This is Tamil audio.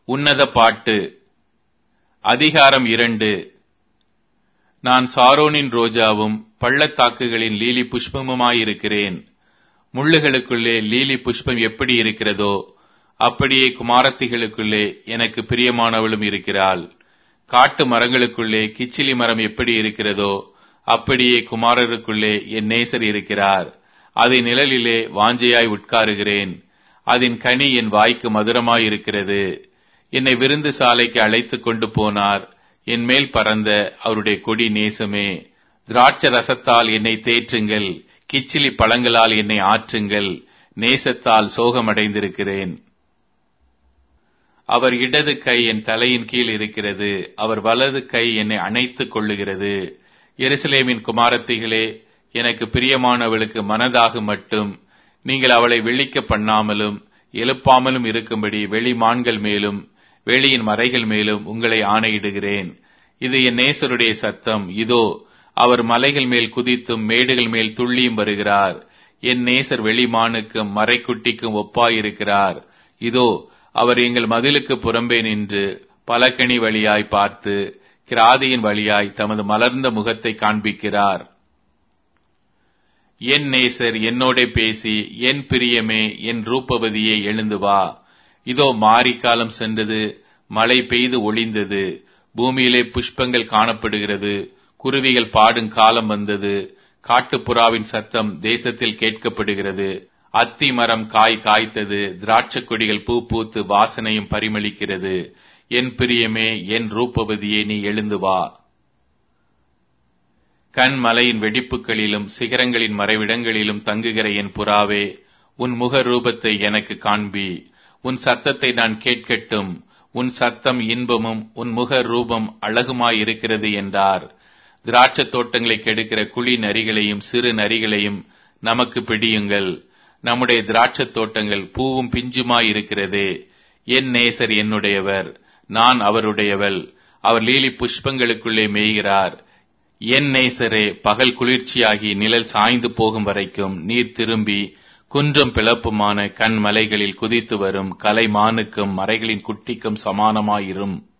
உன்னத பாட்டு அதிகாரம் இரண்டு நான் சாரோனின் ரோஜாவும் பள்ளத்தாக்குகளின் லீலி புஷ்பமுமாயிருக்கிறேன் முள்ளுகளுக்குள்ளே லீலி புஷ்பம் எப்படி இருக்கிறதோ அப்படியே குமாரத்திகளுக்குள்ளே எனக்கு பிரியமானவளும் இருக்கிறாள் காட்டு மரங்களுக்குள்ளே கிச்சிலி மரம் எப்படி இருக்கிறதோ அப்படியே குமாரருக்குள்ளே என் நேசர் இருக்கிறார் அதன் நிழலிலே வாஞ்சையாய் உட்காருகிறேன் அதன் கனி என் வாய்க்கு மதுரமாயிருக்கிறது என்னை விருந்து சாலைக்கு அழைத்துக் கொண்டு போனார் என் மேல் பறந்த அவருடைய கொடி நேசமே திராட்ச ரசத்தால் என்னை தேற்றுங்கள் கிச்சிலி பழங்களால் என்னை ஆற்றுங்கள் நேசத்தால் சோகமடைந்திருக்கிறேன் அவர் இடது கை என் தலையின் கீழ் இருக்கிறது அவர் வலது கை என்னை அணைத்துக் கொள்ளுகிறது எருசலேமின் குமாரத்திகளே எனக்கு பிரியமானவளுக்கு மனதாக மட்டும் நீங்கள் அவளை விழிக்க பண்ணாமலும் எழுப்பாமலும் இருக்கும்படி வெளிமான்கள் மேலும் வெளியின் மறைகள் மேலும் உங்களை ஆணையிடுகிறேன் இது என் நேசருடைய சத்தம் இதோ அவர் மலைகள் மேல் குதித்தும் மேடுகள் மேல் துள்ளியும் வருகிறார் என் நேசர் வெளிமானுக்கும் மறைக்குட்டிக்கும் ஒப்பாயிருக்கிறார் இதோ அவர் எங்கள் மதிலுக்கு புறம்பே நின்று பலகணி வழியாய் பார்த்து கிராதியின் வழியாய் தமது மலர்ந்த முகத்தை காண்பிக்கிறார் என் நேசர் என்னோட பேசி என் பிரியமே என் ரூபவதியே எழுந்து வா இதோ மாரிக்காலம் சென்றது மழை பெய்து ஒளிந்தது பூமியிலே புஷ்பங்கள் காணப்படுகிறது குருவிகள் பாடும் காலம் வந்தது காட்டுப்புறாவின் சத்தம் தேசத்தில் கேட்கப்படுகிறது அத்தி மரம் காய் காய்த்தது திராட்சை கொடிகள் பூ பூத்து வாசனையும் பரிமளிக்கிறது என் பிரியமே என் ரூபவதியே நீ எழுந்து வா கண் மலையின் வெடிப்புகளிலும் சிகரங்களின் மறைவிடங்களிலும் தங்குகிற என் புறாவே உன் முக ரூபத்தை எனக்கு காண்பி உன் சத்தத்தை நான் கேட்கட்டும் உன் சத்தம் இன்பமும் உன் முக ரூபம் அழகுமாயிருக்கிறது என்றார் திராட்சத் தோட்டங்களை கெடுக்கிற குழி நரிகளையும் சிறு நரிகளையும் நமக்கு பிடியுங்கள் நம்முடைய திராட்சத் தோட்டங்கள் பூவும் பிஞ்சுமாயிருக்கிறதே என் நேசர் என்னுடையவர் நான் அவருடையவள் அவர் லீலி புஷ்பங்களுக்குள்ளே மேய்கிறார் என் நேசரே பகல் குளிர்ச்சியாகி நிழல் சாய்ந்து போகும் வரைக்கும் நீர் திரும்பி குன்றும் பிளப்புமான கண் மலைகளில் குதித்து வரும் கலைமானுக்கும் மறைகளின் குட்டிக்கும் சமானமாயிரும்